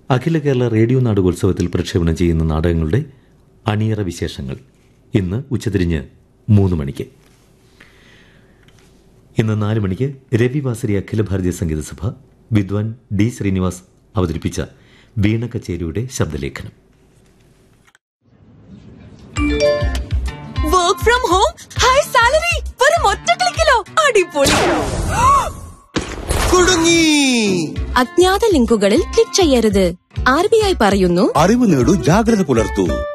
അഖില Kerala radio നാടകോത്സവത്തിൽ പ്രക്ഷേപണം ചെയ്യുന്ന നാടകങ്ങളുടെ അണിയറ വിശേഷങ്ങൾ ഇന്ന് ഉച്ചതിരിഞ്ഞ് മൂന്ന് മണിക്ക് ഇന്ന് നാല് മണിക്ക് രവി വാസരി അഖില ഭാരതീയ സംഗീത സഭ വിദ്വാൻ ഡി ശ്രീനിവാസ് അവതരിപ്പിച്ച വീണ കച്ചേരിയുടെ ശബ്ദലേഖനം work from home high salary വെറും ഒറ്റ ക്ലിക്കിലോ അടിപൊളി കുടുങ്ങി അജ്ഞാത ലിങ്കുകളിൽ ക്ലിക്ക് ചെയ്യരുത് ആർ ബി ഐ പറയുന്നു അറിവ് നേടൂ ജാഗ്രത പുലർത്തൂ